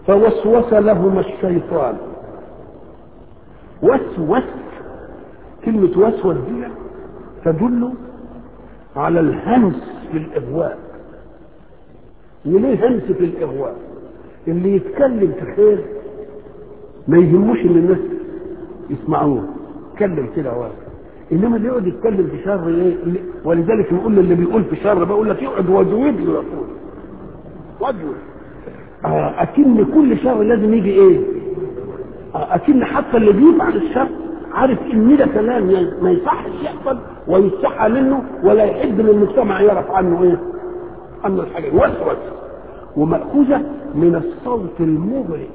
فوسوس لهما الشيطان وسوس كلمة وسوس دي تدل على الهمس في الإغواء وليه همس في الإغواء اللي يتكلم في خير ما يهموش ان الناس يسمعوه يتكلم كده واحد انما اللي يقعد يتكلم في شر ايه ولذلك نقول اللي بيقول في شر بقول لك يقعد وجود له يقول وجود آه اكن كل شر لازم يجي ايه آه اكن حتى اللي بيفعل الشر عارف ان ده كلام ما يصحش يحصل ويستحى منه ولا يحب ان المجتمع يعرف عنه ايه عنه الحاجه وسوس ومأخوذة من الصوت المغري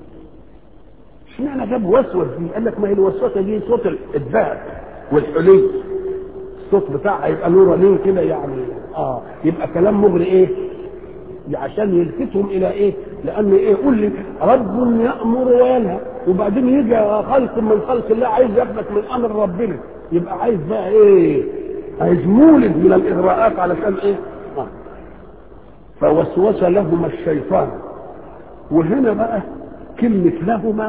اشمعنى جاب وسوس دي؟ قال لك ما هي الوسوسه دي صوت الذهب والحلي الصوت بتاعها يبقى له رنين كده يعني اه يبقى كلام مغري ايه؟ عشان يلفتهم الى ايه؟ لان ايه؟ قول لي رب يامر وينهى وبعدين يجي خلق من خلق الله عايز ياخدك من امر ربنا يبقى عايز بقى ايه؟ عايز مولد من الاغراءات علشان ايه؟ آه. فوسوس لهما الشيطان وهنا بقى كلمة لهما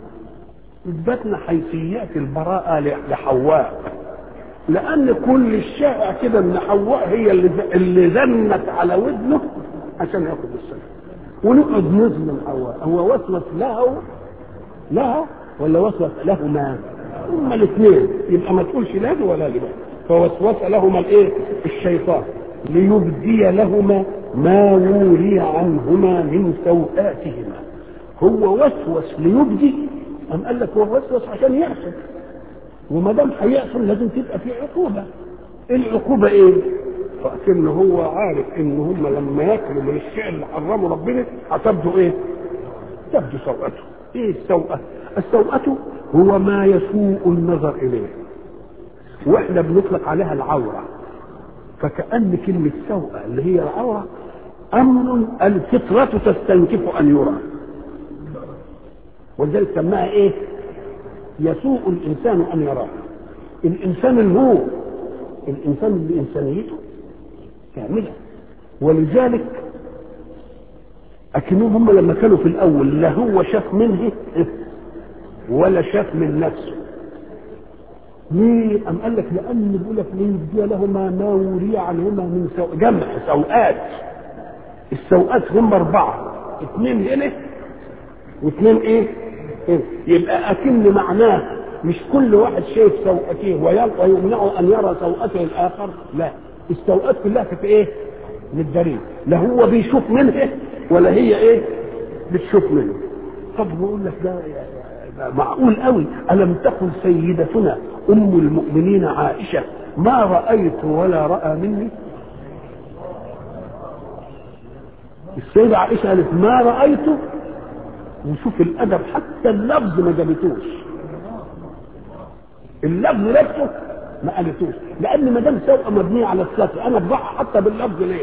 اثبتنا حيثيات البراءة لحواء لأن كل الشائع كده إن حواء هي اللي اللي زنت على ودنه عشان ياخد السلام ونقعد نظلم حواء هو وسوس له لها ولا وسوس لهما هما الاثنين يبقى ما تقولش لا دي ولا دي بقى فوسوس لهما الايه الشيطان ليبدي لهما ما وري عنهما من سوآتهما هو وسوس ليبدي أم قال لك هو وسوس عشان يحصل وما دام هيحصل لازم تبقى في عقوبة العقوبة ايه؟ فأكن هو عارف ان هم لما ياكلوا من الشيء اللي حرمه ربنا هتبدو ايه؟ تبدو سوءته ايه السوءة؟ السوءة هو ما يسوء النظر اليه واحنا بنطلق عليها العورة فكأن كلمة سوءة اللي هي العورة أمر الفطرة تستنكف أن يرى ولذلك سماها إيه؟ يسوء الإنسان أن يراه الإنسان اللي هو الإنسان بإنسانيته كاملة ولذلك أكنهم هم لما كانوا في الأول لا هو شاف منه ولا شاف من نفسه ليه؟ أم قال لك لأن بيقول لك ليبدي لهما ما وري عنهما من سوء جمع سوءات السوءات هم أربعة اثنين هنا واثنين إيه؟ هنا يبقى أكن معناه مش كل واحد شايف سوءته ويمنعه أن يرى سوءته الآخر لا السوءات كلها كانت إيه؟ للدليل لا هو بيشوف منه ولا هي إيه؟ بتشوف منه طب بقول لك ده معقول قوي ألم تقل سيدتنا أم المؤمنين عائشة ما رأيت ولا رأى مني السيدة عائشة قالت ما رأيته وشوف الأدب حتى اللفظ ما جابتوش اللفظ نفسه ما قالتوش لأن ما دام سوء مبنية على الستر أنا أطبعها حتى باللفظ ليه؟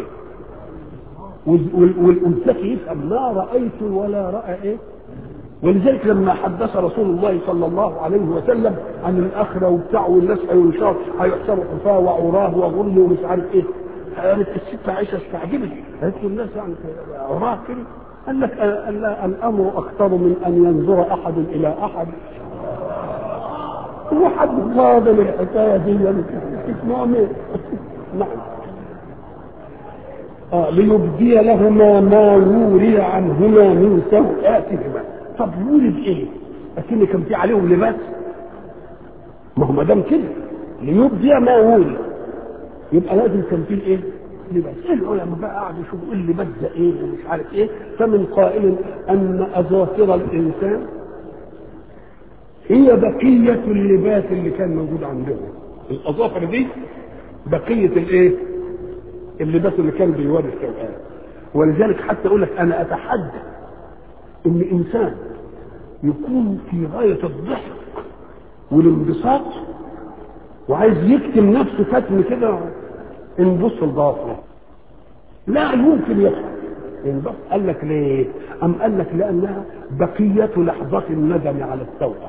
والأنثى يفهم ما رأيت ولا رأى إيه؟ ولذلك لما حدث رسول الله صلى الله عليه وسلم عن الاخره وبتاع والناس هينشر هيحشروا حفاه وعراه وغري ومش عارف ايه قالت الست عائشه استعجبت قالت له الناس يعني عراه كده قال لك الامر اخطر من ان ينظر احد الى احد هو حد فاضل الحكايه دي اسمه مين؟ نعم آه ليبدي لهما ما وري عنهما من سوءاتهما طب ولد ايه؟ اكن كان في عليهم لباس ما هو ما دام كده ليبدي ما ولد يبقى لازم كان في ايه؟ لباس العلماء بقى قعدوا يشوفوا ايه اللباس ده ايه ومش عارف ايه فمن قائل ان اظافر الانسان هي بقية اللباس اللي كان موجود عندهم الأظافر دي بقية الإيه؟ اللباس اللي كان بيوري السوءات ولذلك حتى أقول لك أنا أتحدى ان انسان يكون في غايه الضحك والانبساط وعايز يكتم نفسه كتم كده انبص لضافره لا يمكن يفعل انبص قال لك ليه؟ أم قال لك لأنها بقية لحظة الندم على التوبة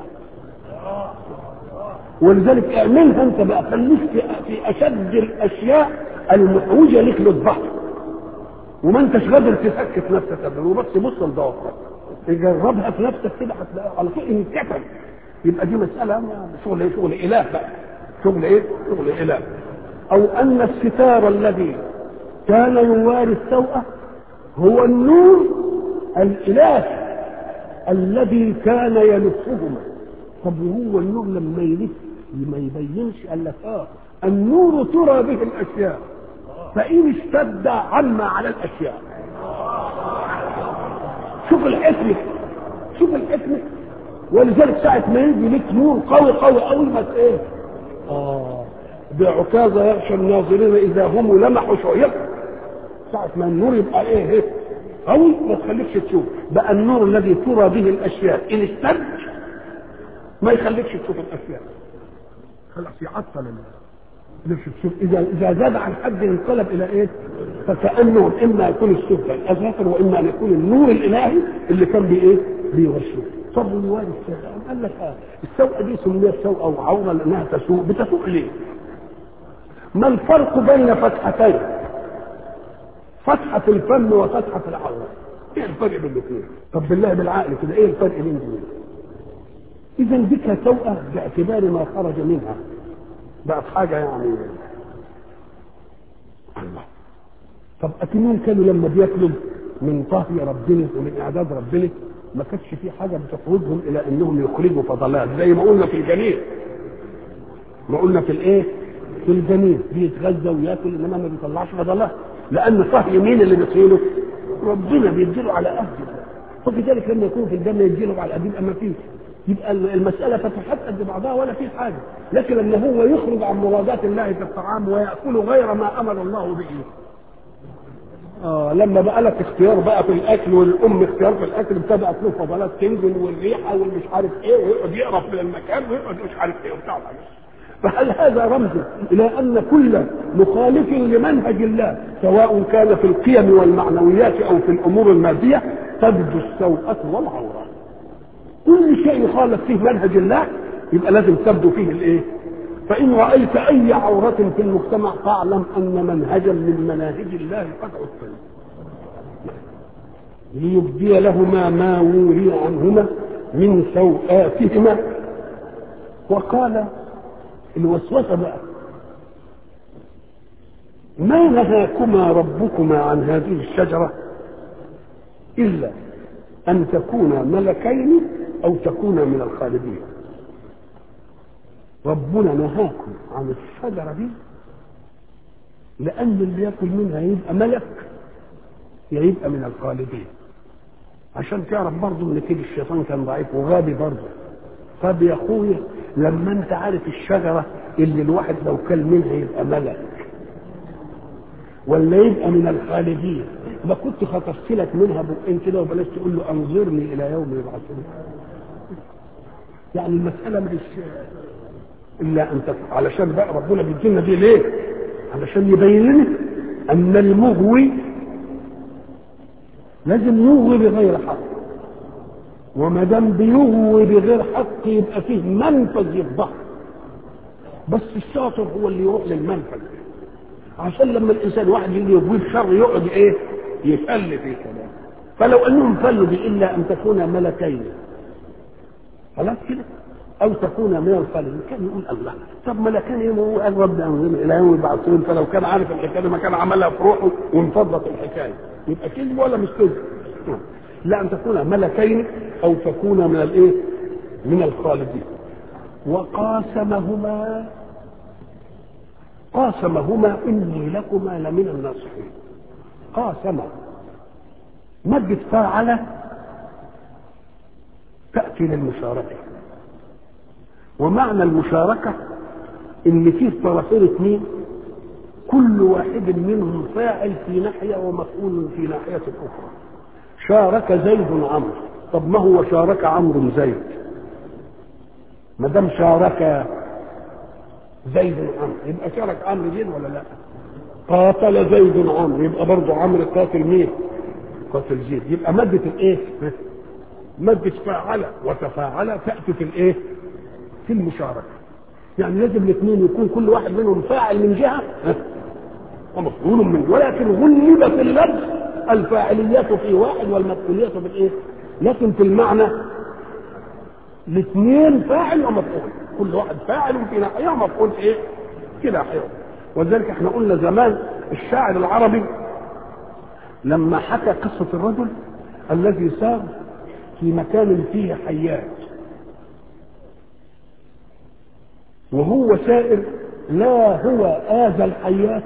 ولذلك اعملها انت بقى خليك في, في اشد الاشياء المحوجه لك للضحك وما انتش قادر تسكت نفسك ابدا وبس بص لضوافرك جربها في نفسك كده هتلاقي على طول انكتب يبقى دي مساله شغل ايه شغل اله بقى شغل ايه شغل اله او ان الستار الذي كان يواري السوء هو النور الالهي الذي كان يلفهما طب وهو النور لما يلف ما يبينش قال لك اه النور ترى به الاشياء فان اشتد عما على الاشياء شوف الحكمه شوف الحكمه ولذلك ساعة ما يجي لك نور قوي قوي قوي ما ايه اه بعكازة يغشى الناظرين إذا هم لمحوا شوية ساعة ما النور يبقى ايه ايه قوي ما تخليكش تشوف بقى النور الذي ترى به الأشياء إن اشتد ما يخليكش تشوف الأشياء خلاص يعطل ليش تشوف إذا إذا زاد عن حد انقلب إلى إيه؟ فكأنه إما يكون السفل الأزهر وإما أن يكون النور الإلهي اللي كان بإيه؟ بيغشه طب والوالد السوء قال لك آه السوء دي سميت سوء او عوره لانها تسوء بتسوء ليه؟ ما الفرق بين فتحتين؟ فتحة الفم وفتحة العورة ايه الفرق بين الاثنين؟ طب بالله بالعقل كده ايه الفرق بين دول؟ اذا بك سوءة باعتبار ما خرج منها بقت حاجة يعني الله طب أكنهم كانوا لما بياكلوا من طهي ربنا ومن إعداد ربنا ما كانش في حاجه بتخرجهم الى انهم يخرجوا فضلات زي ما قلنا في الجنين ما قلنا في الايه في الجنين بيتغذى وياكل انما ما بيطلعش فضلات لان صهي مين اللي بيصيله ربنا بيديله على قده وكذلك لما يكون في الجنه يديله على قد يبقى ما فيش يبقى المسألة فتحت قد بعضها ولا في حاجة لكن لما هو يخرج عن مرادات الله في الطعام ويأكل غير ما أمر الله به آه لما بقى لك اختيار بقى في الاكل والام اختيار في الاكل ابتدات له فضلات تنزل والريحه والمش عارف ايه ويقعد يقرف من المكان ويقعد مش عارف ايه وبتاع فهل هذا رمز الى ان كل مخالف لمنهج الله سواء كان في القيم والمعنويات او في الامور الماديه تبدو السوءة والعورة كل شيء يخالف فيه منهج الله يبقى لازم تبدو فيه الايه فإن رأيت أي عورة في المجتمع فاعلم أن منهجا من مناهج الله قد عطل ليبدي لهما ما وري عنهما من سوآتهما وقال الوسوسة بقى ما نهاكما ربكما عن هذه الشجرة إلا أن تكونا ملكين أو تكونا من الخالدين ربنا نهاكم عن الشجرة دي لأن اللي ياكل منها يبقى ملك يا يبقى من الخالدين عشان تعرف برضه ان كده الشيطان كان ضعيف وغابي برضه طب يا اخويا لما انت عارف الشجره اللي الواحد لو كل منها يبقى ملك ولا يبقى من الخالدين ما كنت خطفت لك منها بقين كده وبلاش تقول له انظرني الى يوم يبعثون يعني المساله مش الا ان تفعل علشان بقى ربنا بيدينا دي ليه؟ علشان يبين لنا ان المغوي لازم يغوي بغير حق وما دام بيغوي بغير حق يبقى فيه منفذ يفضح بس الشاطر هو اللي يروح للمنفذ عشان لما الانسان واحد يجي يغوي بشر يقعد ايه؟ يفل في كلام فلو انهم فلوا الا ان تكون ملكين خلاص كده او تكون من الخالدين كان يقول الله طب ملكان ايه هو قال رب انظرني الى يوم يبعثون فلو كان عارف الحكايه ما كان عملها في روحه وانفضت الحكايه يبقى كذب ولا مش كذب؟ لا ان تكون ملكين او تكون من الايه؟ من الخالدين وقاسمهما قاسمهما اني لكما لمن الناصحين قاسم مادة فاعل تأتي للمشاركة ومعنى المشاركة إن فيه طرفين اثنين كل واحد منهم فاعل في ناحية ومفعول في ناحية أخرى شارك زيد عمرو طب ما هو شارك عمرو زيد ما دام شارك زيد عمرو يبقى شارك عمرو زيد ولا لا قاتل زيد عمرو يبقى برضه عمرو قاتل مين قاتل زيد يبقى مادة الايه مادة فاعل وتفاعل تأتي في الايه في المشاركة يعني لازم الاثنين يكون كل واحد منهم فاعل من جهة ومفعول من ولكن غلب في اللفظ الفاعليات في واحد والمفعوليات في الايه لكن في المعنى الاثنين فاعل ومفعول كل واحد فاعل في ناحيه ومفعول في ايه؟ في ناحيه ولذلك احنا قلنا زمان الشاعر العربي لما حكى قصه الرجل الذي سار في مكان فيه حيات وهو سائر لا هو آذى الحيات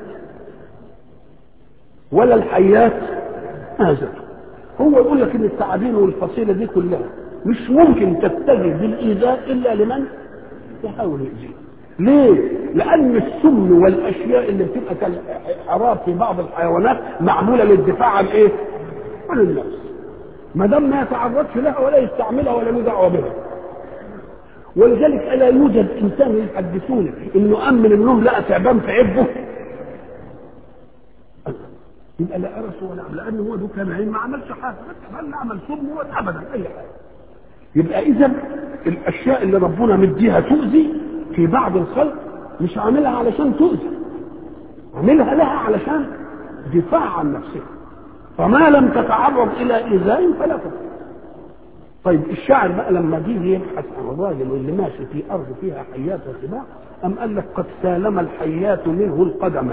ولا الحيات آذته هو يقول لك ان التعابين والفصيله دي كلها مش ممكن تتجه بالايذاء الا لمن يحاول يؤذيه ليه؟ لأن السم والأشياء اللي بتبقى كالحراب في بعض الحيوانات معمولة للدفاع عن إيه؟ عن النفس. ما دام ما يتعرضش لها ولا يستعملها ولا له دعوة بها. ولذلك ألا يوجد إنسان يحدثوني إنه قام من النوم لقى تعبان في عبه يبقى لا أرس ولا لأنه هو ده كان ما عملش حاجة بل عمل سم ولا أبدا أي حاجة يبقى إذا الأشياء اللي ربنا مديها تؤذي في بعض الخلق مش عاملها علشان تؤذي عاملها لها علشان دفاع عن نفسها فما لم تتعرض إلى إيذاء فلا تفعل طيب الشاعر بقى لما جه يبحث عن الراجل اللي ماشي في ارض فيها حيات وسباع ام قال لك قد سالم الحيات منه القدم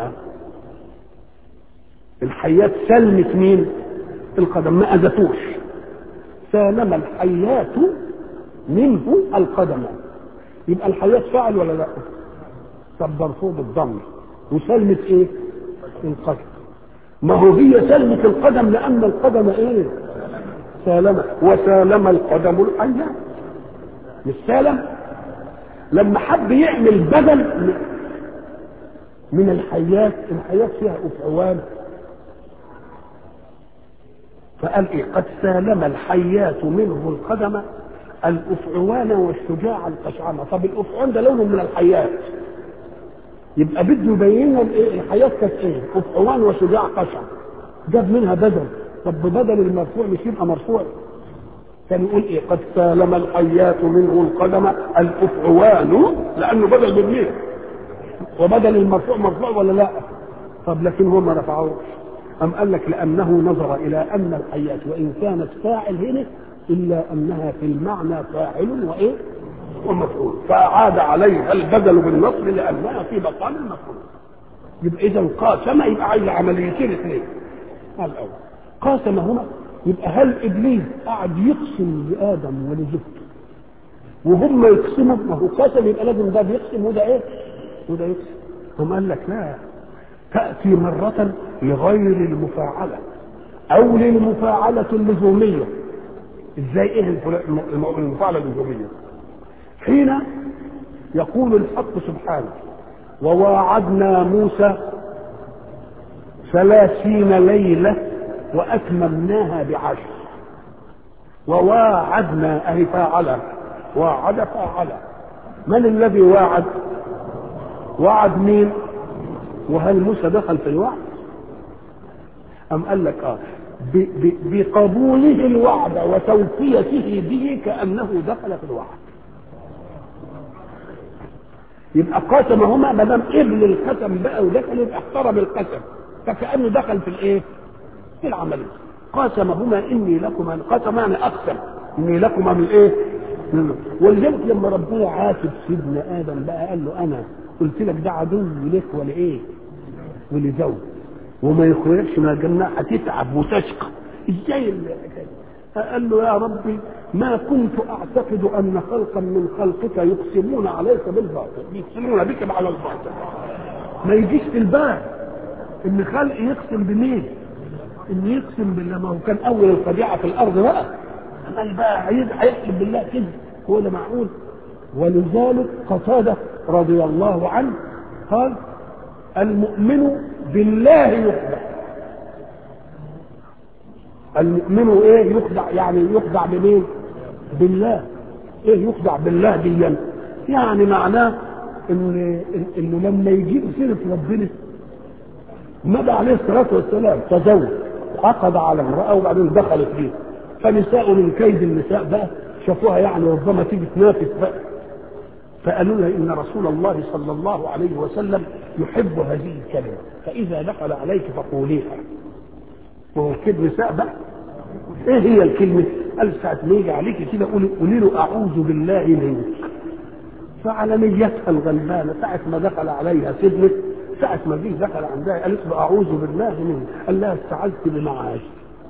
الحيات سلمت مين القدم ما اذتوش سالم الحيات منه القدم يبقى الحيات فعل ولا لا طب مرفوض الضم وسلمت ايه القدم ما هو هي سلمت القدم لان القدم ايه سالم وسالم القدم الحيات مش سالم لما حب يعمل بدل من الحيات الحيات فيها افعوان فقال ايه قد سالم الحيات منه القدم الافعوان والشجاع القشعمه طب الافعوان ده لون من الحيات يبقى بده يبين لهم ايه الحيات كانت ايه افعوان وشجاع قشع جاب منها بدل طب بدل المرفوع مش يبقى مرفوع كان يقول ايه قد سالم الحيات منه القدم الافعوان لانه بدل بالميل وبدل المرفوع مرفوع ولا لا طب لكن هو ما رفعوش أم قال لك لأنه نظر إلى أن الحيات وإن كانت فاعل هنا إلا أنها في المعنى فاعل وإيه ومفعول فأعاد عليها البدل بالنصر لأنها في مقام المفعول يبقى إذا قاسم يبقى عايز عمليتين اثنين هذا الأول قاسم هنا يبقى هل ابليس قعد يقسم لادم ولزوجته وهم يقسموا ما هو قسم يبقى لازم ده بيقسم وده ايه؟ وده يقسم هم قال لك لا تاتي مره لغير المفاعله او للمفاعله اللزوميه ازاي ايه المفاعله اللزوميه؟ حين يقول الحق سبحانه وواعدنا موسى ثلاثين ليله واتممناها بعشر وواعدنا اي فاعل واعد فاعل من الذي واعد وعد مين وهل موسى دخل في الوعد ام قال لك اه بقبوله الوعد وتوفيته به كانه دخل في الوعد يبقى قسمهما ما دام قبل القسم بقى ودخل يبقى احترم القسم فكانه دخل في الايه؟ في العمليه قاسمهما اني لكما قسم يعني اقسم اني لكما من ايه؟ من ولذلك لما ربنا عاتب سيدنا ادم بقى قال له انا قلت لك ده عدو لك ولا ايه؟ ولزوج وما يخرجش من الجنه هتتعب وتشقى ازاي الحكايه؟ قال له يا ربي ما كنت اعتقد ان خلقا من خلقك يقسمون عليك بالباطل يقسمون بك على الباطل ما يجيش في البال ان خلق يقسم بمين ان يقسم بالله ما هو كان اول الخديعه في الارض بقى قال بقى هيقسم بالله كده هو ده معقول ولذلك قتاده رضي الله عنه قال المؤمن بالله يخدع المؤمن ايه يخدع يعني يخدع بمين بالله ايه يخدع بالله ديا يعني معناه ان انه لما يجيب سيره ربنا النبي عليه الصلاه والسلام تزوج عقد على امراه وبعدين دخلت فيه فنساء من كيد النساء بقى شافوها يعني ربما تيجي تنافس بقى فقالوا لها ان رسول الله صلى الله عليه وسلم يحب هذه الكلمه فاذا دخل عليك فقوليها وهو كده نساء بقى ايه هي الكلمه قال ساعة ما يجي عليك كده قولي قولي له أعوذ بالله منك فعلى نيتها الغلبانة ساعة ما دخل عليها سجنت ساعة ما جه دخل عندها قالت له أعوذ بالله منك قال لها استعذت بمعاش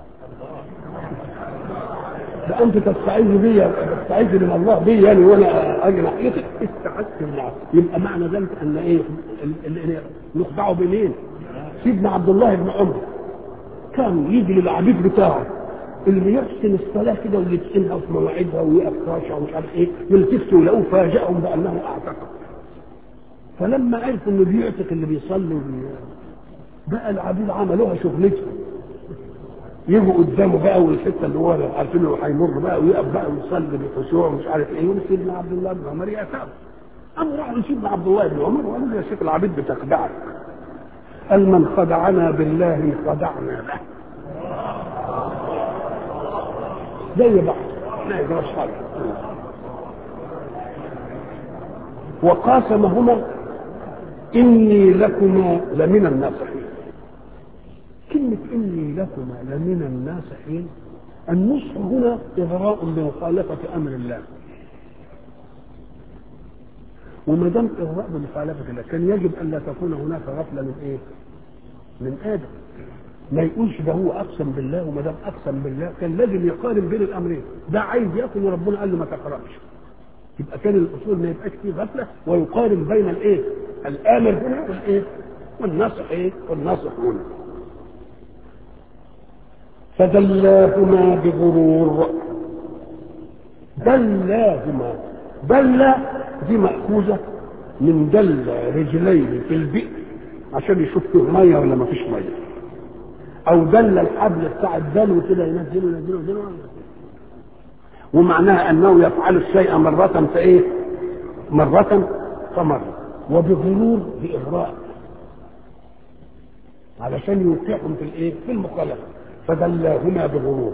ده انت تستعيذ بي تستعيذ من الله بي يعني وانا اجي ناحيتك استعذت بالله يبقى معنى ذلك ان ايه ال- ال- نخدعه بمين؟ سيدنا عبد الله بن عمر كان يجي للعبيد بتاعه اللي يحسن الصلاه كده ويتقنها في مواعيدها ويقف خاشع ومش عارف ايه يلتفتوا يلاقوه فاجئهم بانه اعتقد فلما عرفوا انه بيعتق اللي بيصلي وبي... بقى العبيد عملوها شغلتهم يجوا قدامه بقى والحته اللي هو عارفين انه هيمر بقى ويقف بقى ويصلي بخشوع ومش عارف ايه يقول سيدنا عبد الله بن عمر يأتاه قام راحوا لسيدنا عبد الله بن عمر وقالوا له يا شيخ العبيد بتخدعك قال من خدعنا بالله خدعنا له زي بعض لا يجراش حاجه وقاسمهما اني لكما لمن الناصحين كلمة إني لكما لمن الناصحين النصح هنا إغراء بمخالفة أمر الله وما دام إغراء بمخالفة الله كان يجب أن لا تكون هناك غفلة من إيه؟ من آدم ما يقولش ده هو أقسم بالله وما دام أقسم بالله كان لازم يقارن بين الأمرين ده عايز ياكل وربنا قال له ما تقرأش يبقى كان الأصول ما يبقاش فيه غفلة ويقارن بين الإيه؟ الآمر هنا والإيه؟ والناصح إيه؟ والناصح هنا فدلاهما بغرور دلاهما دل دي مأخوذة من دل رجلين في البئر عشان يشوف فيه مية ولا ما فيش مية أو دل الحبل بتاع الدلو كده ينزله ينزله ينزله ومعناها أنه يفعل الشيء مرة فإيه؟ مرة فمرة وبغرور بإغراء علشان يوقعهم في الإيه؟ في المخالفة فدلاهما بغرور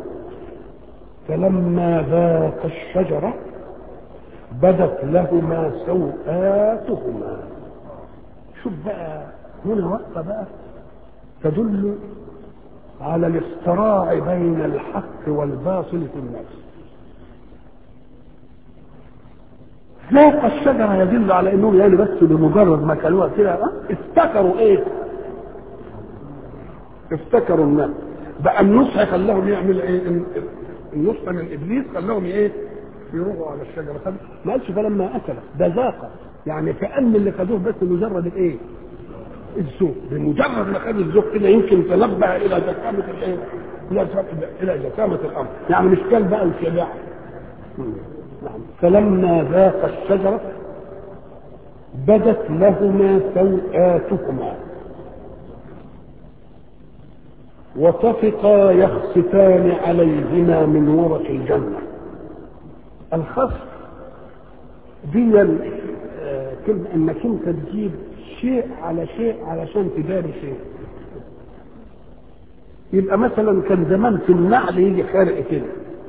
فلما ذاق الشجرة بدت لهما سوآتهما شوف بقى هنا وقفة بقى تدل على الاصطراع بين الحق والباطل في النفس ذاق الشجرة يدل على انهم يعني بس بمجرد ما كلوها كده افتكروا ايه؟ افتكروا النفس بقى النصح خلاهم يعمل ايه النصح من ابليس خلاهم ايه يروحوا على الشجره خد ما قالش فلما اكل ده ذاق يعني كان اللي خدوه بس مجرد الايه الذوق بمجرد ما خد الذوق كده يمكن تنبه الى جسامه الايه الى الى جسامه الامر يعني مش كان بقى الشجاع نعم فلما ذاق الشجره بدت لهما سوآتهما وطفقا يخصفان عليهما من ورق الجنة الخصف دي كلمة انك انت تجيب شيء على شيء علشان تداري شيء يبقى مثلا كان زمان في النعل يجي خارق كده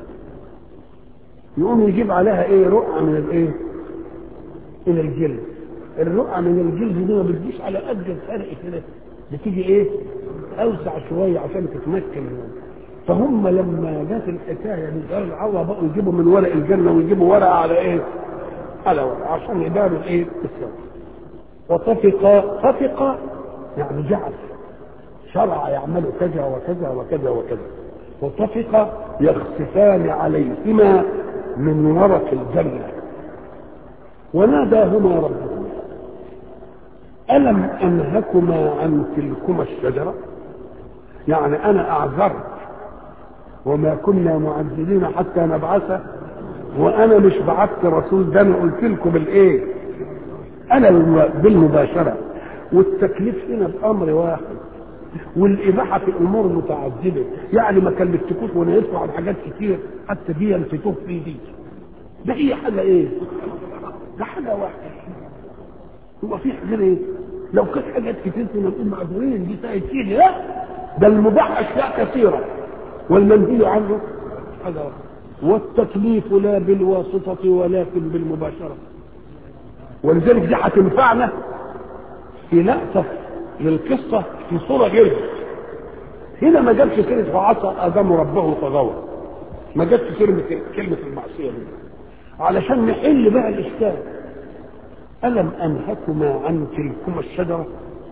يقوم يجيب عليها ايه رقعة من الايه من الجلد الرقعة من الجلد دي ما بتجيش على قد الخارق كده بتيجي ايه اوسع شويه عشان تتمكن منه فهم لما جت الحكايه من دار العوض بقوا يجيبوا من ورق الجنه ويجيبوا ورقه على ايه؟ على ورقه عشان يداروا الايه؟ السوء وطفق طفق يعني جعل شرع يعمل كذا وكذا وكذا وكذا وطفق يخسفان عليهما من ورق الجنه وناداهما ربهما ألم أنهكما عن تلكما الشجرة يعني أنا أعذرت وما كنا معذبين حتى نبعث وأنا مش بعثت رسول ده أنا قلت لكم الإيه أنا بالمباشرة والتكليف هنا بأمر واحد والإباحة في أمور متعددة يعني ما كلفتكوش وأنا يدفع عن حاجات كتير حتى دي ينفتوه في دي ده هي حاجة إيه؟ ده حاجة واحدة هو في غير ايه؟ لو كانت حاجات كتير كنا نقول معذورين دي ساعة فيه لا ده المباح اشياء كثيره والمنهي عنه حاجه واحده والتكليف لا بالواسطه ولكن بالمباشره ولذلك دي هتنفعنا في لقطه للقصه في صوره جلد هنا ما جابش سيره فعصى ادم ربه فغوى ما جاتش كلمه كلمه المعصيه دي علشان نحل بقى الاشكال الم انهكما عن تلكما الشجره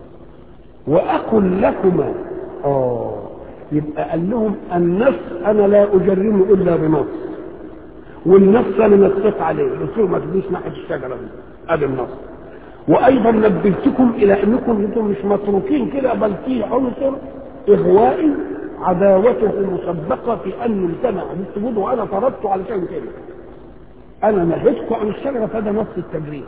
واقل لكما اه يبقى قال لهم النص انا لا اجرم الا بنص والنص انا نصيت عليه قلت لهم ما تجوش ناحيه الشجره دي ادي النص وايضا نبهتكم الى انكم انتم مش متروكين كده بل في عنصر اغوائي عداوته مسبقه في ان يمتنع بالسجود وانا طردته علشان كده انا نهيتكم عن الشجره فده نص التجريد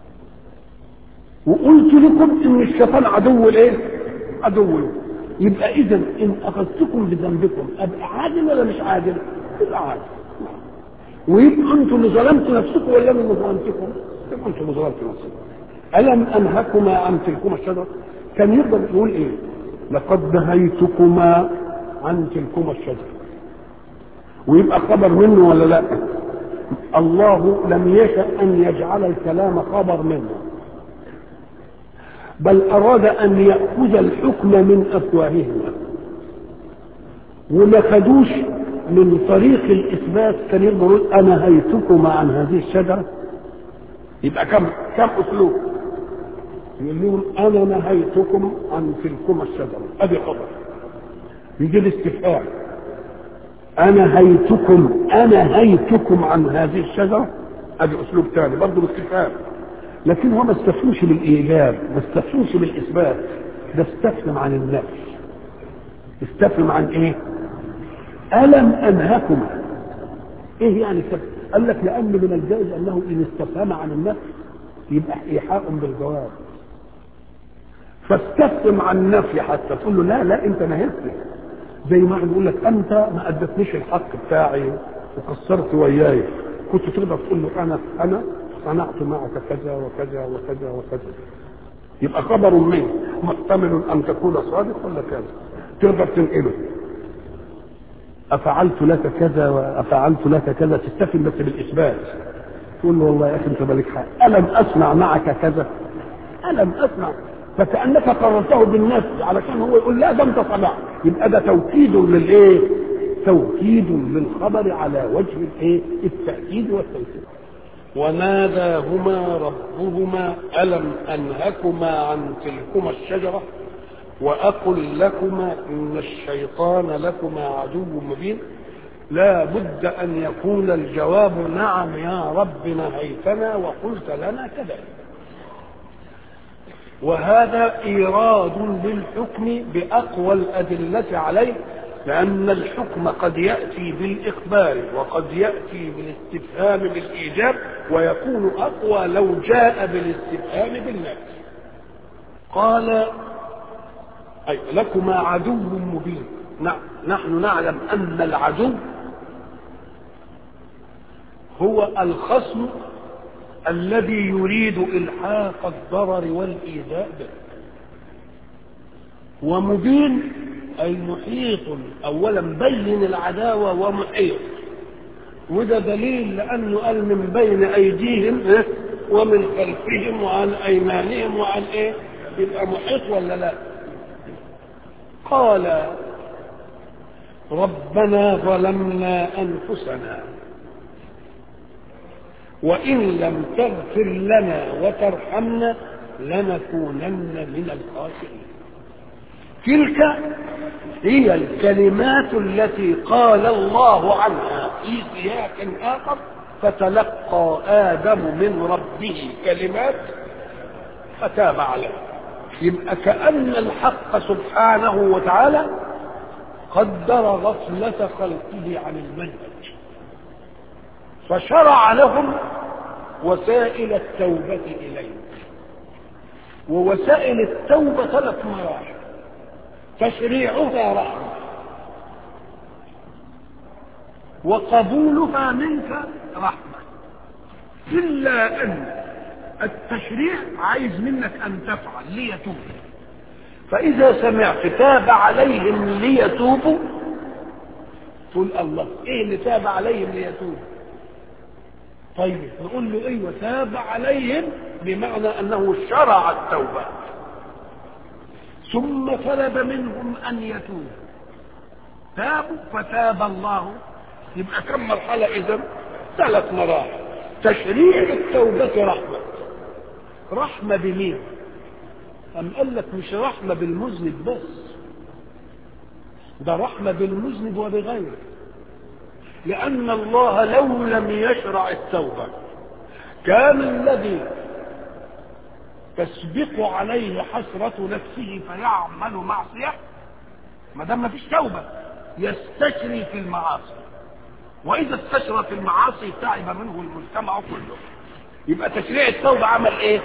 وقلت لكم ان الشيطان عدو الايه؟ عدو له يبقى اذا ان اخذتكم بذنبكم ابقى عادل ولا مش عادل؟ يبقى عادل ويبقى انتم اللي ظلمتوا نفسكم ولا انا اللي ظلمتكم؟ يبقى انتم اللي ظلمتوا نفسكم الم انهكما عن تلكما الشجره؟ كان يقدر يقول ايه؟ لقد نهيتكما عن تلكما الشجره ويبقى خبر منه ولا لا؟ الله لم يشأ ان يجعل الكلام خبر منه بل أراد أن يأخذ الحكم من أفواههما وما خدوش من طريق الإثبات كان يقدر يقول أنا هيتكما عن هذه الشجرة يبقى كم كم أسلوب يقول لهم أنا نهيتكم عن تلكما الشجرة أدي خبر يجي الاستفهام أنا هيتكم أنا هيتكم عن هذه الشجرة أدي أسلوب ثاني برضه الاستفهام لكن هو ما استفهمش بالايجاب ما استفهمش بالاثبات ده استفهم عن النفس استفهم عن ايه الم انهكما ايه يعني استفهم قال لك لان من الجائز انه ان استفهم عن النفس يبقى ايحاء بالجواب فاستفهم عن نفي حتى تقول له لا لا انت نهيتني زي ما بيقول لك انت ما ادتنيش الحق بتاعي وقصرت وياي كنت تقدر تقول له انا انا صنعت معك كذا وكذا وكذا وكذا يبقى خبر منه محتمل ان تكون صادق ولا كذا تقدر تنقله افعلت لك كذا وافعلت لك كذا تستفهم بس بالاثبات تقول له والله يا اخي انت مالك حق الم اصنع معك كذا الم اصنع فكانك قررته بالنفس علشان هو يقول لا ده انت صنعت يبقى ده توكيد للايه؟ توكيد للخبر على وجه الايه؟ التاكيد والتوكيد وناداهما ربهما ألم أنهكما عن تلكما الشجرة وأقل لكما إن الشيطان لكما عدو مبين لا بد أن يكون الجواب نعم يا رب نهيتنا وقلت لنا كذلك وهذا إيراد للحكم بأقوى الأدلة عليه لأن الحكم قد يأتي بالإخبار وقد يأتي بالاستفهام بالإيجاب ويكون أقوى لو جاء بالاستفهام بالنفي قال أي لكما عدو مبين نحن نعلم أن العدو هو الخصم الذي يريد إلحاق الضرر والإيذاء به ومبين أي محيط أولا بين العداوة ومحيط وده دليل لأنه قال من بين أيديهم ومن خلفهم وعن أيمانهم وعن إيه يبقى محيط ولا لا قال ربنا ظلمنا أنفسنا وإن لم تغفر لنا وترحمنا لنكونن من الخاسرين تلك هي الكلمات التي قال الله عنها في سياق آخر فتلقى آدم من ربه كلمات فتاب عليه يبقى كأن الحق سبحانه وتعالى قدر غفلة خلقه عن المنهج فشرع لهم وسائل التوبة إليه ووسائل التوبة ثلاث مراحل تشريعها رحمة وقبولها منك رحمة إلا أن التشريع عايز منك أن تفعل ليتوب فإذا سمعت تاب عليهم ليتوبوا تقول الله إيه اللي تاب عليهم ليتوبوا طيب نقول له ايوه تاب عليهم بمعنى انه شرع التوبه ثم طلب منهم ان يتوبوا تابوا فتاب الله يبقى كم مرحلة إذا؟ ثلاث مراحل تشريع التوبة رحمة رحمة بمين؟ أم قال لك مش رحمة بالمذنب بس ده رحمة بالمذنب وبغيره لأن الله لو لم يشرع التوبة كان الذي تسبق عليه حسرة نفسه فيعمل معصية ما دام ما فيش توبة يستشري في المعاصي وإذا استشرى في المعاصي تعب منه المجتمع كله يبقى تشريع التوبة عمل إيه؟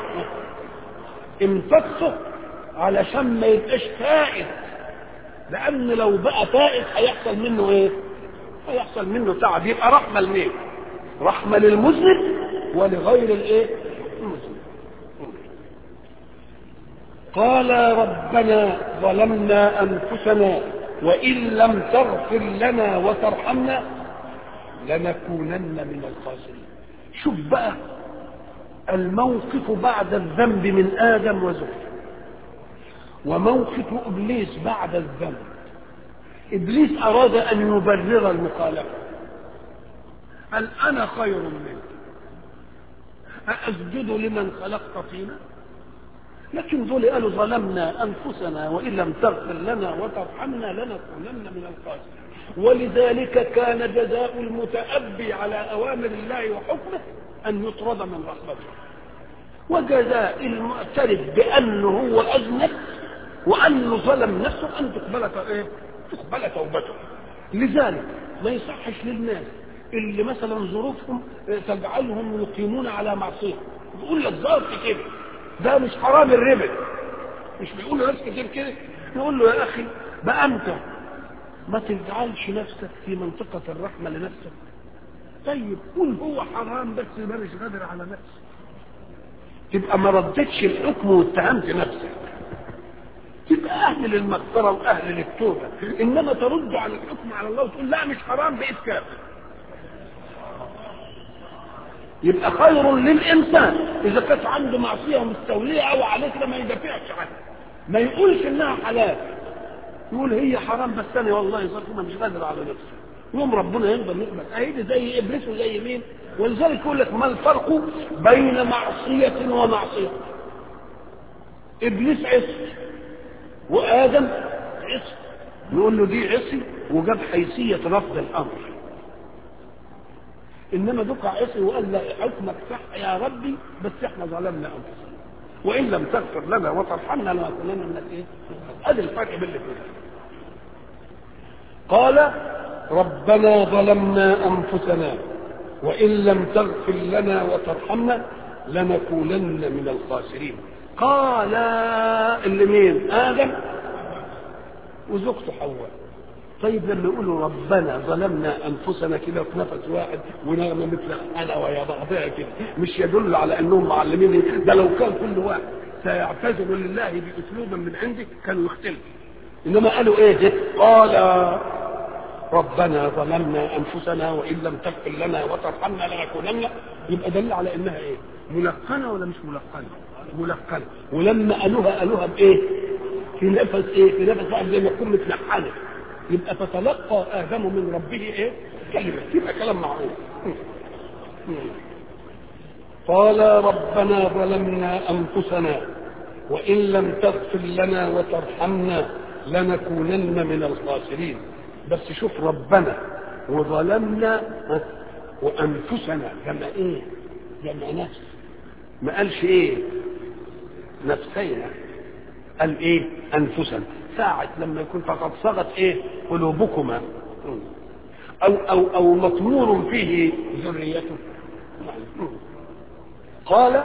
امتصه علشان ما يبقاش فائد لأن لو بقى فائد هيحصل منه إيه؟ هيحصل منه تعب يبقى رحمة لمين؟ رحمة للمذنب ولغير الإيه؟ المذنب قال ربنا ظلمنا انفسنا وان لم تغفر لنا وترحمنا لنكونن من الخاسرين شوف بقى الموقف بعد الذنب من ادم وزوجته وموقف ابليس بعد الذنب ابليس اراد ان يبرر المخالفه قال انا خير منك أأسجد لمن خلقت طينا لكن دول قالوا ظلمنا انفسنا وان لم تغفر لنا وترحمنا لنكونن من الخاسرين ولذلك كان جزاء المتأبي على اوامر الله وحكمه ان يطرد من رحمته وجزاء المعترف بانه هو اذنب وانه ظلم نفسه ان تقبل ايه؟ تقبل توبته لذلك ما يصحش للناس اللي مثلا ظروفهم تجعلهم يقيمون على معصيه يقول لك ظرف كده ده مش حرام الربا مش بيقولوا ناس كتير كده نقول له يا اخي بقى انت ما تجعلش نفسك في منطقة الرحمة لنفسك طيب قول هو حرام بس ما مش قادر على نفسك تبقى ما ردتش الحكم واتهمت نفسك تبقى اهل للمغفرة واهل للتوبة انما ترد على الحكم على الله وتقول لا مش حرام بقيت كافر يبقى خير للانسان اذا كانت عنده معصيه مستوليه او عليه كده ما يدافعش عنها ما يقولش انها حلال يقول هي حرام بس انا والله صرت مش قادر على نفسي يوم ربنا يقدر يقبل اهي زي ابليس وزي مين ولذلك يقول لك ما الفرق بين معصيه ومعصيه ابليس عصي وادم عصي يقول له دي عصي وجاب حيثيه رفض الامر انما دقع عصي وقال لا حكمك صح يا ربي بس احنا ظلمنا انفسنا وان لم تغفر لنا وترحمنا لنكونن من ايه؟ ادي الفرق بين الاثنين قال ربنا ظلمنا انفسنا وان لم تغفر لنا وترحمنا لنكونن من الخاسرين قال اللي مين ادم وزوجته حواء طيب لما يقولوا ربنا ظلمنا انفسنا كده في نفس واحد ونغمه مثل انا ويا بعضها كده مش يدل على انهم معلمين ده لو كان كل واحد سيعتذر لله باسلوب من عنده كانوا يختلفوا انما قالوا ايه قال ربنا ظلمنا انفسنا وان لم تغفر لنا وترحمنا لنكونن يبقى دل على انها ايه ملقنه ولا مش ملقنه ملقنه ولما قالوها قالوها بايه في نفس ايه في نفس واحد زي ما يكون متلحنه يبقى فتلقى ادم من ربه ايه كلمه يبقى كلام معروف قال ربنا ظلمنا انفسنا وان لم تغفر لنا وترحمنا لنكونن من الخاسرين بس شوف ربنا وظلمنا وانفسنا جمع ايه جمع نفس ما قالش ايه نفسينا قال ايه انفسنا ساعة لما يكون فقد صغت ايه قلوبكما او او او مطمور فيه ذريته قال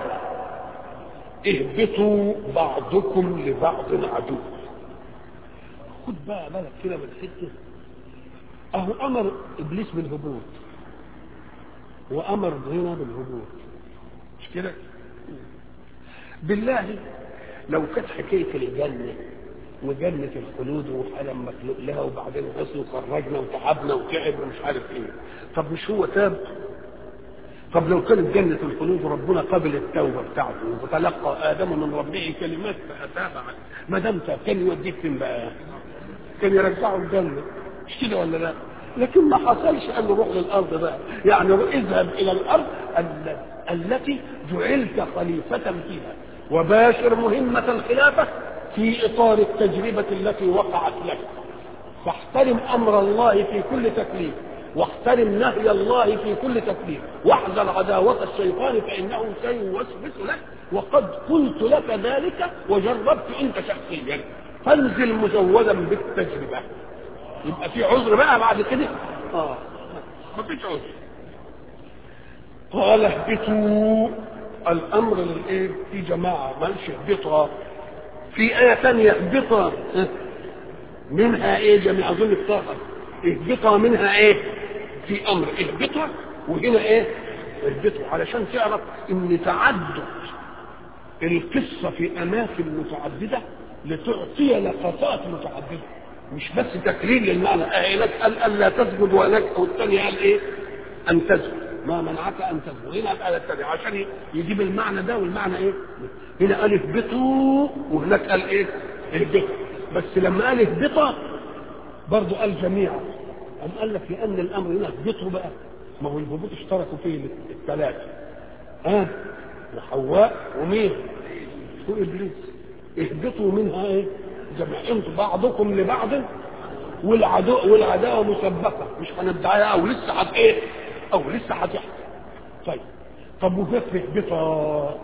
اهبطوا بعضكم لبعض عدو خد بقى بالك كده من الحته اهو امر ابليس بالهبوط وامر هنا بالهبوط مش كده بالله لو كانت حكايه الجنه وجنة الخلود وقلم مخلوق لها وبعدين غسل وخرجنا وتعبنا وتعب ومش عارف ايه طب مش هو تاب طب لو كانت جنة الخلود وربنا قبل التوبة بتاعته وتلقى آدم من ربه كلمات فأتاب عليه ما دام تاب كان يوديه فين بقى؟ كان يرجعه الجنة مش كده ولا لا؟ لكن ما حصلش قال له روح للارض بقى يعني اذهب الى الارض ال- التي جعلت خليفه فيها وباشر مهمه الخلافه في اطار التجربه التي وقعت لك فاحترم امر الله في كل تكليف واحترم نهي الله في كل تكليف واحذر عداوة الشيطان فإنه سيوسوس لك وقد قلت لك ذلك وجربت أنت شخصيا فانزل مزودا بالتجربة يبقى في عذر بقى بعد كده اه ما فيش عذر قال اهبطوا الامر للايه في جماعه مالش اهبطها في ايه ثانيه اهبطها منها ايه جميع اظن الطاقه اهبطها منها ايه في امر اهبطها وهنا ايه اهبطوا علشان تعرف ان تعدد القصه في اماكن متعدده لتعطي لقطات متعدده مش بس تكرير للمعنى آه هناك قال الا تسجد وهناك او الثاني قال ايه ان تسجد ما منعك ان تسجد هنا قال الثاني عشان يجيب المعنى ده والمعنى ايه هنا قال اهبطوا وهناك قال ايه اهبطوا بس لما قال اهبطا برضه قال جميعا قام قال لك لان الامر هنا اهبطوا بقى ما هو الهبوط اشتركوا فيه الثلاثه ها آه وحواء ومين وابليس اهبطوا منها ايه جميع انتوا بعضكم لبعض والعدو والعداوه مسبقه مش هندعيها او لسه هت ايه او لسه هتحصل طيب طب وكيف اهبطها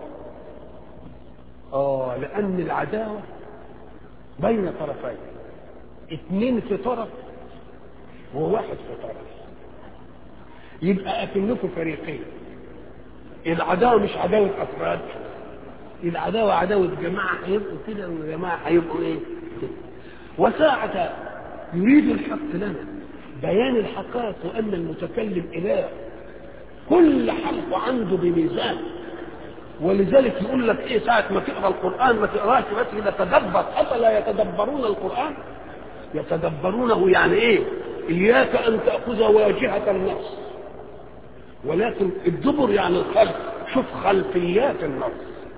اه لان العداوه بين طرفين اثنين في طرف وواحد في طرف يبقى اكنكم فريقين العداوه مش عداوه افراد العداوه عداوه جماعه هيبقوا كده وجماعه هيبقوا ايه كده وساعة يريد الحق لنا بيان الحقائق وان المتكلم اله كل حرف عنده بميزان ولذلك يقول لك ايه ساعة ما تقرا القرآن ما تقراش بس كده تدبر افلا يتدبرون القرآن يتدبرونه يعني ايه اياك ان تأخذ واجهة النص ولكن الدبر يعني الخلف شوف خلفيات النص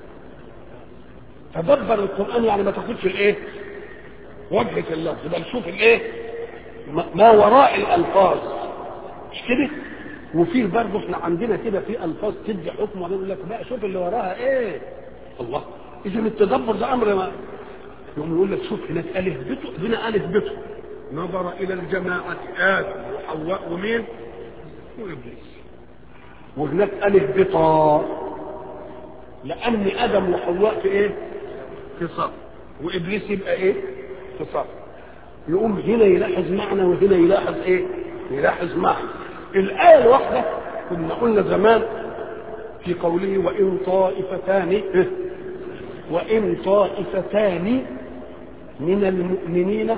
تدبر القرآن يعني ما تاخدش الايه وجهة اللفظ بل شوف الايه ما وراء الالفاظ مش كده وفيه برضه احنا عندنا كده في الفاظ تدي حكم وبعدين يقول لك بقى شوف اللي وراها ايه الله اذا التدبر ده امر ما يقوم يقول لك شوف هناك قال اهبطوا هنا قال اهبطوا نظر الى الجماعه ادم وحواء ومين وابليس وهناك قال اهبطا لان ادم وحواء في ايه في صف وابليس يبقى ايه في صف يقوم هنا يلاحظ معنى وهنا يلاحظ ايه يلاحظ معنى الآية الواحدة كنا قلنا زمان في قوله وإن طائفتان وإن طائفتان من المؤمنين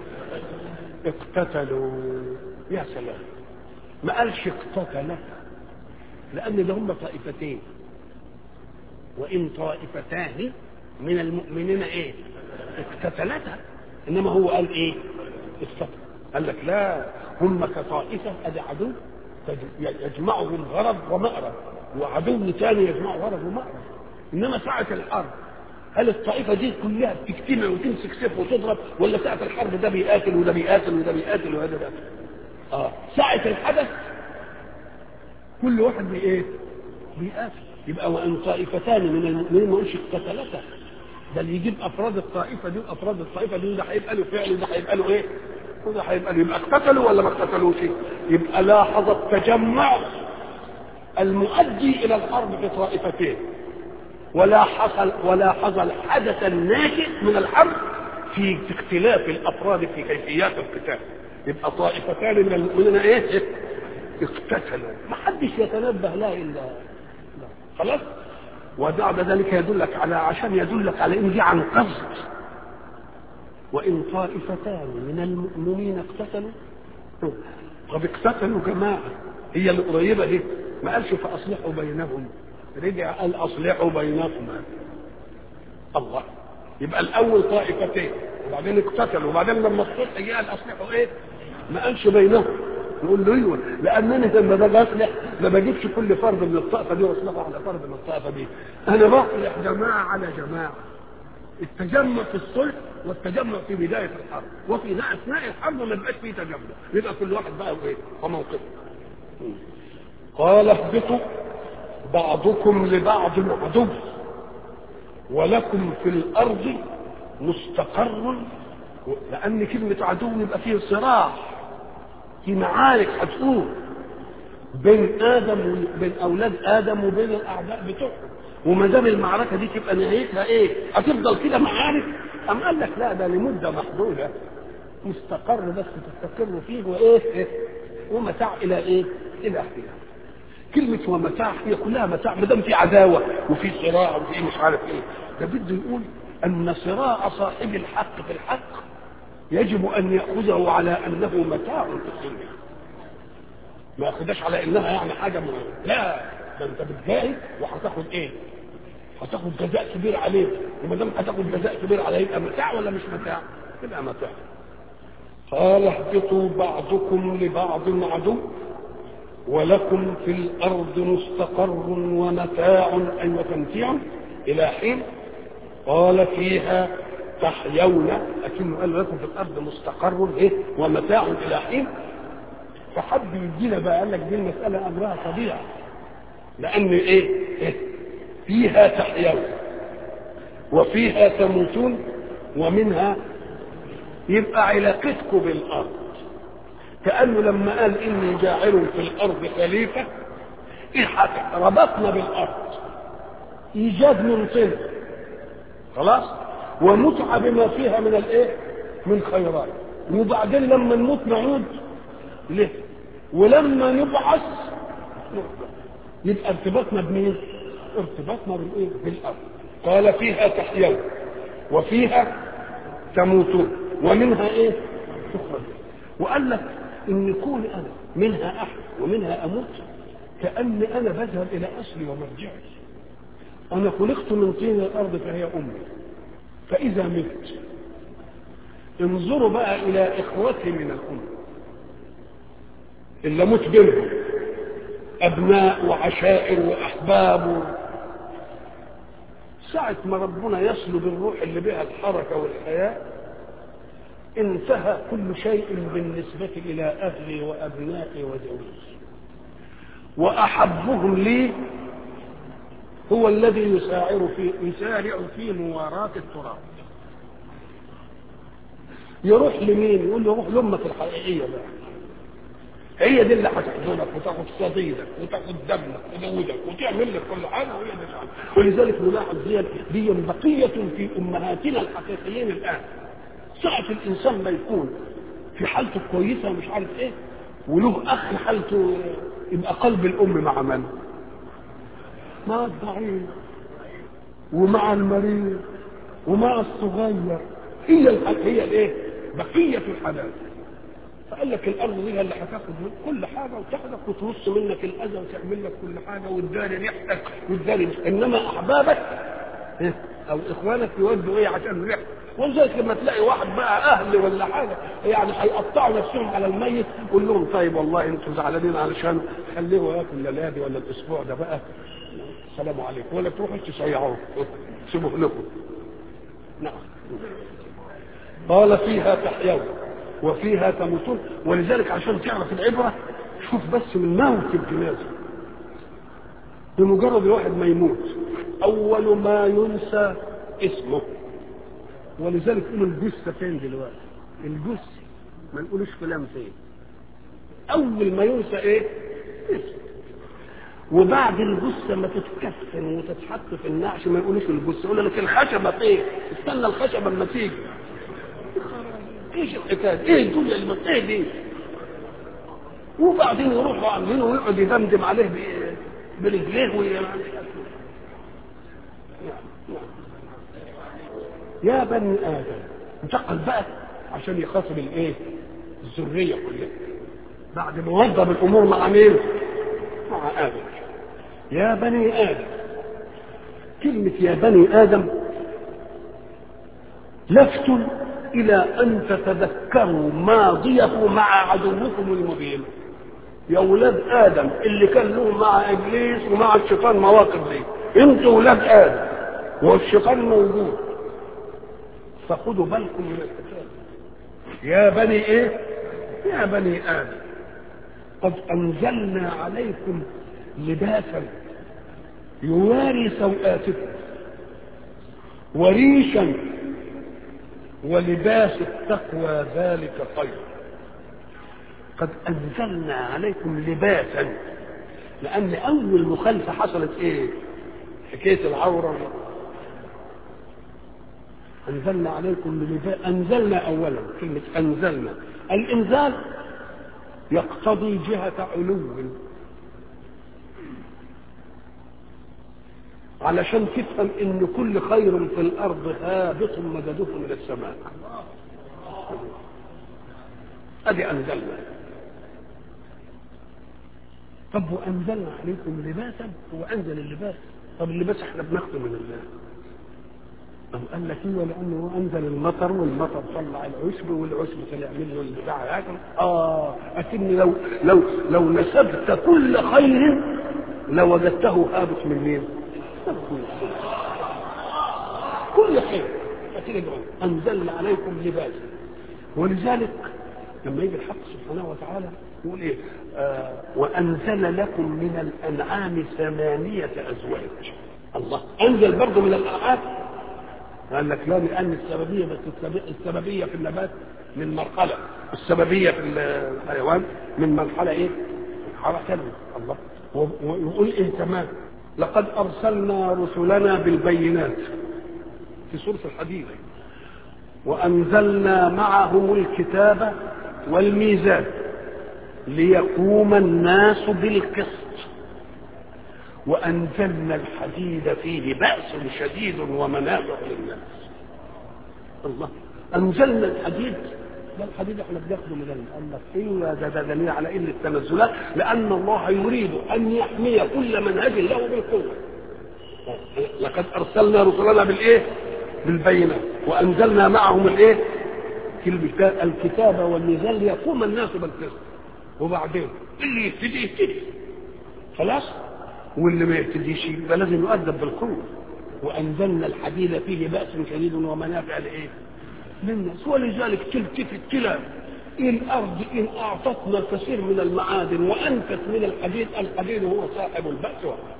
اقتتلوا يا سلام ما قالش اقتتل لأن ده هم طائفتين وإن طائفتان من المؤمنين ايه اقتتلتا انما هو قال ايه اقتتل قال لك لا هم كطائفة ادي عدو يجمعهم غرض ومأرب وعدو ثاني يجمع غرض ومأرب انما ساعة الحرب هل الطائفة دي كلها بتجتمع وتمسك سيف وتضرب ولا ساعة الحرب ده بيقاتل وده بيقاتل وده بيقاتل وهذا ده اه ساعة الحدث كل واحد بايه بيقاتل يبقى وان طائفتان من المؤمنين ما قلش اقتتلتا بل يجيب افراد الطائفه دي وافراد الطائفه دي وده هيبقى له فعل وده هيبقى له ايه؟ وده هيبقى له يبقى اقتتلوا ولا ما اقتتلوش؟ يبقى لاحظ التجمع المؤدي الى الحرب في طائفتين ولا حصل ولا حصل الحدث الناشئ من الحرب في اختلاف الافراد في كيفيات القتال يبقى طائفتان من المؤمنين ايه؟ اقتتلوا ما حدش يتنبه لا الا لا. خلاص؟ وبعد ذلك يدلك على عشان يدلك على ان دي عن قصد وان طائفتان من المؤمنين اقتتلوا طب اقتتلوا جماعه هي القريبه دي ما قالش فاصلحوا بينهم رجع قال اصلحوا بينكما الله يبقى الاول طائفتين وبعدين اقتتلوا وبعدين لما الصلح جه قال اصلحوا ايه ما قالش بينهم نقول له ايوه لان انا لما باجي اصلح ما بجيبش كل فرد من الطائفه دي واصلحه على فرد من الطائفه دي انا بصلح جماعه على جماعه التجمع في الصلح والتجمع في بدايه الحرب وفي اثناء الحرب ما يبقاش فيه تجمع يبقى كل واحد بقى وايه وموقفه قال اهبطوا بعضكم لبعض عدو ولكم في الارض مستقر لان كلمه عدو يبقى فيه صراع في معارك هتقوم بين ادم وبين اولاد ادم وبين الاعداء بتوعهم وما دام المعركه دي تبقى نهايتها ايه؟ هتفضل كده معارك؟ أم قال لك لا ده لمده محدوده مستقر بس تستقر فيه وايه؟ إيه؟ ومتاع الى ايه؟ الى حين. كلمة ومتاع هي كلها متاع ما دام في عداوة وفي صراع وفي مش عارف ايه ده بده يقول أن صراع صاحب الحق في الحق يجب أن يأخذه على أنه متاع في الدنيا ما ياخدهاش على انها يعني حاجه مهمه لا ده انت بتجاهد وهتاخد ايه؟ هتاخد جزاء كبير عليه وما دام هتاخد جزاء كبير عليه يبقى متاع ولا مش متاع؟ يبقى متاع قال اهبطوا بعضكم لبعض عدو ولكم في الارض مستقر ومتاع اي وتمتيع الى حين قال فيها تحيون لكنه قال لكم في الارض مستقر ايه ومتاع الى حين فحب يدينا بقى قال لك دي المساله امرها طبيعي لان ايه, إيه؟ فيها تحيون وفيها تموتون ومنها يبقى علاقتكم بالارض كانه لما قال اني جاعل في الارض خليفه ايه ربطنا بالارض ايجاد من طين خلاص ومتعه بما فيها من الايه من خيرات وبعدين لما نموت نعود ليه ولما نبعث يبقى ارتباطنا بمين ارتباطنا بالايه بالارض قال فيها تحيون وفيها تموتون ومنها ايه تخرج وقال لك ان كون انا منها احيا ومنها اموت كاني انا بذهب الى اصلي ومرجعي انا خلقت من طين الارض فهي امي فاذا مت انظروا بقى الى اخوتي من الام اللي اموت بينهم ابناء وعشائر واحباب ساعة ما ربنا يسلب الروح اللي بها الحركة والحياة انتهى كل شيء بالنسبة إلى أهلي وأبنائي وزوجي وأحبهم لي هو الذي يسارع في يسارع في مواراة التراب يروح لمين؟ يقول له روح لأمك الحقيقية بقى هي دي اللي هتحضنك وتاخد صديدك وتاخد دمك ودودك وتعمل لك كل حاجه وهي دي تعمل ولذلك نلاحظ دي دي بقيه في امهاتنا الحقيقيين الان ساعه الانسان ما يكون في حالته كويسه ومش عارف ايه وله اخ حالته يبقى قلب الام مع من؟ مع الضعيف ومع المريض ومع الصغير هي الحق هي الايه؟ بقيه الحنان فقال لك الارض دي اللي هتاخد كل حاجه وتاخدك وترص منك الاذى وتعمل لك كل حاجه وتداري ريحتك وتداري انما احبابك او اخوانك يودوا ايه عشان ريحتك ولذلك لما تلاقي واحد بقى اهل ولا حاجه يعني هيقطعوا نفسهم على الميت قول لهم طيب والله انتوا زعلانين علشان خليه ياكل الليله دي ولا الاسبوع ده بقى السلام عليكم ولا تروحوا تشيعوه سيبوه لكم نعم قال فيها تحيون وفيها تموتون ولذلك عشان تعرف العبرة شوف بس من موت الجنازة بمجرد الواحد ما يموت أول ما ينسى اسمه ولذلك يقول الجثة فين دلوقتي الجثة ما نقولوش فلان فين أول ما ينسى إيه اسمه وبعد الجثة ما تتكفن وتتحط في النعش ما يقولوش الجثة يقول لك الخشبة فين استنى الخشبة اما تيجي ايش الحكايه ايه الدنيا اللي من ايه دي وبعدين يروحوا عاملينه ويقعد يدمدم عليه برجليه وي... يا بني ادم انتقل بقى عشان يخاطب الايه الذريه كلها بعد ما وضب الامور مع مين مع ادم يا بني ادم كلمه يا بني ادم لفت إلى أن تتذكروا ماضيه مع عدوكم المبين يا ولاد آدم اللي كان له مع إبليس ومع الشيطان مواقف دي أنتوا ولاد آدم والشيطان موجود فخدوا بالكم من الحكايه يا بني ايه يا بني ادم قد انزلنا عليكم لباسا يواري سوآتكم وريشا ولباس التقوى ذلك خير قد انزلنا عليكم لباسا لان اول مخالفه حصلت ايه حكايه العوره انزلنا عليكم لباس انزلنا اولا كلمه انزلنا الانزال يقتضي جهه علو علشان تفهم ان كل خير في الارض هابط مدده من السماء ادي انزلنا طب وانزلنا عليكم لباسا هو انزل اللباس طب اللباس احنا بناخده من الله أم قال لك ايوه لانه هو انزل المطر والمطر طلع العشب والعشب طلع منه البتاع ياكل اه اكن لو لو لو نسبت كل خير لوجدته هابط من مين؟ كل خير انزلنا عليكم لباسا ولذلك لما يجي الحق سبحانه وتعالى يقول ايه آه وانزل لكم من الانعام ثمانيه ازواج الله انزل برضه من الانعام قال لك لا لان السببيه بس السببيه في النبات من مرحله السببيه في الحيوان من مرحله ايه؟ مرحله ثانيه الله ويقول ايه كمان لقد ارسلنا رسلنا بالبينات في سوره الحديد وانزلنا معهم الكتاب والميزان ليقوم الناس بالقسط وانزلنا الحديد فيه باس شديد ومنافع للناس الله انزلنا الحديد ده الحديد احنا بناخده من قال لك ايوه ده ده دليل على ان التنزلات لان الله يريد ان يحمي كل منهج له بالقوه لقد ارسلنا رسلنا بالايه؟ بالبينات وانزلنا معهم الايه؟ الكتاب والميزان ليقوم الناس بالقسط وبعدين اللي يبتدي يبتدي خلاص واللي ما يبتديش يبقى لازم يؤدب بالقوه وانزلنا الحديد فيه باس شديد ومنافع لايه؟ للناس ولذلك تلتفت تلا الارض ان اعطتنا الكثير من المعادن وانفت من الحديد الحديد هو صاحب الباس والنفع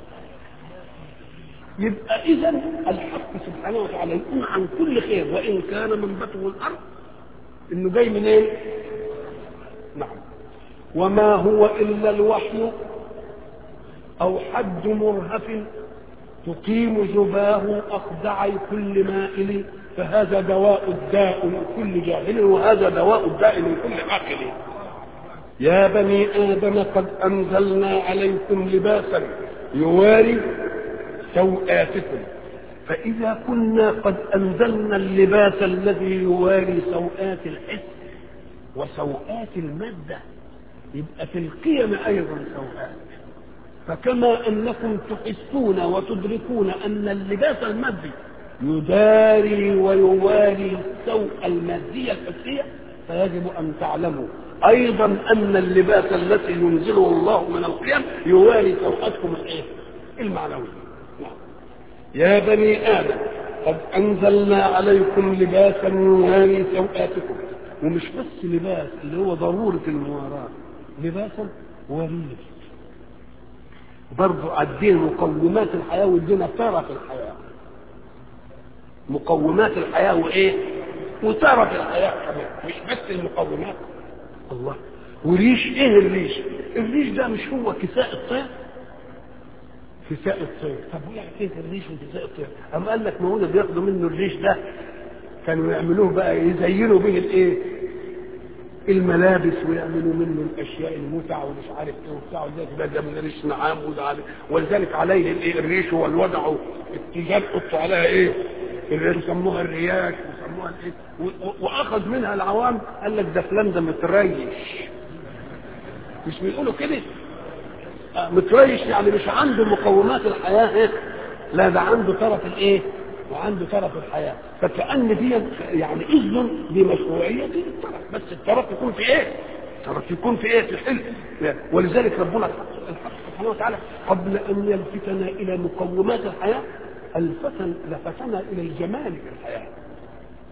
يبقى اذا الحق سبحانه وتعالى يقول عن كل خير وان كان منبته الارض انه جاي منين؟ إيه؟ نعم وما هو الا الوحي او حد مرهف تقيم جباه اخدع كل مائل فهذا دواء الداء لكل جاهل وهذا دواء الداء لكل عاقل يا بني ادم قد انزلنا عليكم لباسا يواري سوآتكم فإذا كنا قد أنزلنا اللباس الذي يواري سوآت الحس وسوآت المادة يبقى في القيم أيضا سوآت فكما أنكم تحسون وتدركون أن اللباس المادي يداري ويواري السوء المادية الحسية فيجب أن تعلموا أيضا أن اللباس الذي ينزله الله من القيم يواري سوءتكم الإيه؟ المعنوية يا بني آدم قد أنزلنا عليكم لباسا يواري سوآتكم ومش بس لباس اللي هو ضرورة المواراة لباسا وريد برضو عدين مقومات الحياة وادينا ترف الحياة مقومات الحياة وإيه وترف الحياة كمان مش بس المقومات الله وريش ايه الريش الريش ده مش هو كساء الطير كساء الطير طب وايه حكايه الريش وكساء الطير اما قال لك ما هو بياخدوا منه الريش ده كانوا يعملوه بقى يزينوا به الايه الملابس ويعملوا منه الاشياء المتع ومش عارف ايه وبتاع وده ده من ريش نعام وده عليه ولذلك عليه الايه الريش هو الوضع التجار حطوا عليها ايه اللي يسموها الرياش ويسموها الايه واخذ منها العوام قال لك ده فلان ده متريش مش بيقولوا كده متريش يعني مش عنده مقومات الحياه ايه لا ده عنده طرف الايه وعنده طرف الحياه فكأن دي يعني اذن بمشروعيه الطرف بس الطرف يكون في ايه؟ الطرف يكون في ايه؟ في حلم ولذلك ربنا الحق سبحانه وتعالى قبل ان يلفتنا الى مقومات الحياه الفتن لفتنا الى الجمال في الحياه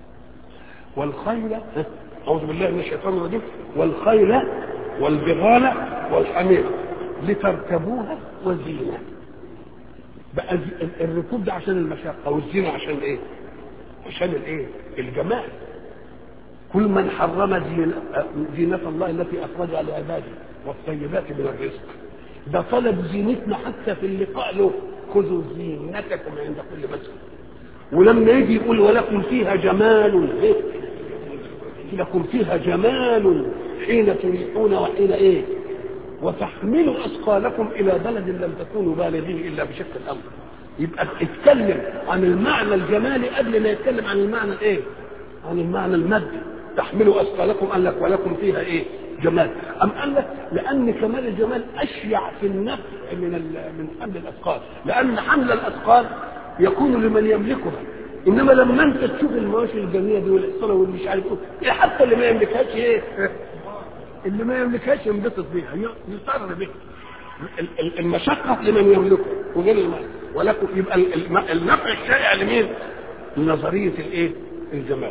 والخيل اعوذ بالله من الشيطان الرجيم والخيل والبغال والحمير لتركبوها وزينه بقى الركوب ده عشان المشقه والزينه عشان ايه؟ عشان الايه؟ الجمال كل من حرم زينة الله التي أخرجها لعباده والطيبات من الرزق ده طلب زينتنا حتى في اللقاء له خذوا زينتكم عند كل مسجد ولما يجي يقول ولكم فيها جمال إيه؟ لكم فيها جمال حين تريحون وحين ايه وتحملوا اثقالكم الى بلد لم تكونوا بالغيه الا بشق الامر يبقى اتكلم عن المعنى الجمالي قبل ما يتكلم عن المعنى الايه عن المعنى المادي تحملوا اثقالكم قال لك ولكم فيها ايه جمال ام قال لك لان كمال الجمال اشيع في النفس من من حمل الاثقال لان حمل الاثقال يكون لمن يملكها انما لما انت تشوف المواشي الجميله دي والحصانه واللي مش عارف ايه حتى اللي ما يملكهاش ايه اللي ما يملكهاش ينبسط بيها يضطر بيها المشقه لمن يملكها وغير المال ولكن يبقى النفع الشائع لمين؟ لنظريه الايه؟ الجمال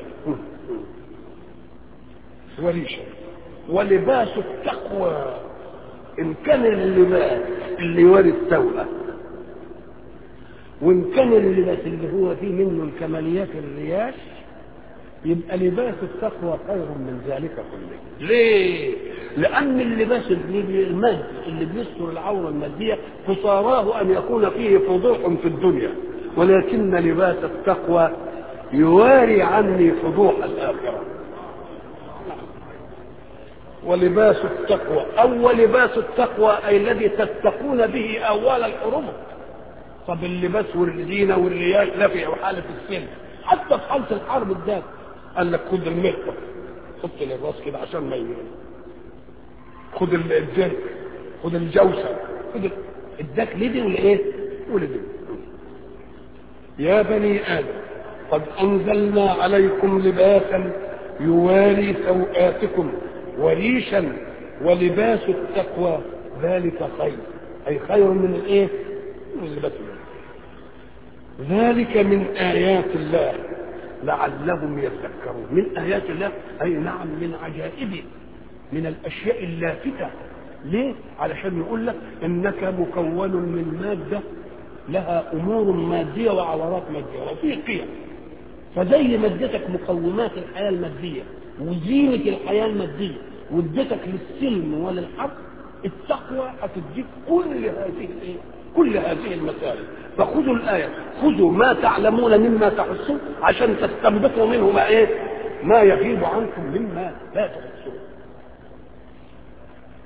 وريشه ولباس التقوى ان كان اللباس اللي يوري التوأة وان كان اللباس اللي هو فيه منه الكماليات الرياش يبقى لباس التقوى خير من ذلك كله ليه لان اللباس اللي المادي اللي بيستر العوره الماديه قصاراه ان يكون فيه فضوح في الدنيا ولكن لباس التقوى يواري عني فضوح الاخره ولباس التقوى او لباس التقوى اي الذي تتقون به اول الحروب طب اللباس والزينه والرياش لا في حاله السن حتى في حاله الحرب الذات قال لك خد المرفق حط للراس كده عشان ما يمين خد الجرك خد الجوسه خد اداك لدي ولا ايه؟ ولدي يا بني ادم قد انزلنا عليكم لباسا يواري سوآتكم وريشا ولباس التقوى ذلك خير اي خير من الايه؟ من اللباس ذلك من ايات الله لعلهم يذكرون من ايات الله اي نعم من عجائبه من الاشياء اللافته ليه علشان يقول لك انك مكون من ماده لها امور ماديه وعورات ماديه وفي قيم فزي ما اديتك مقومات الحياه الماديه وزينه الحياه الماديه واديتك للسلم وللحق التقوى هتديك كل هذه الايه كل هذه المسائل فخذوا الآية خذوا ما تعلمون مما تحسون عشان تستنبطوا منه ما إيه ما يغيب عنكم مما لا تحسون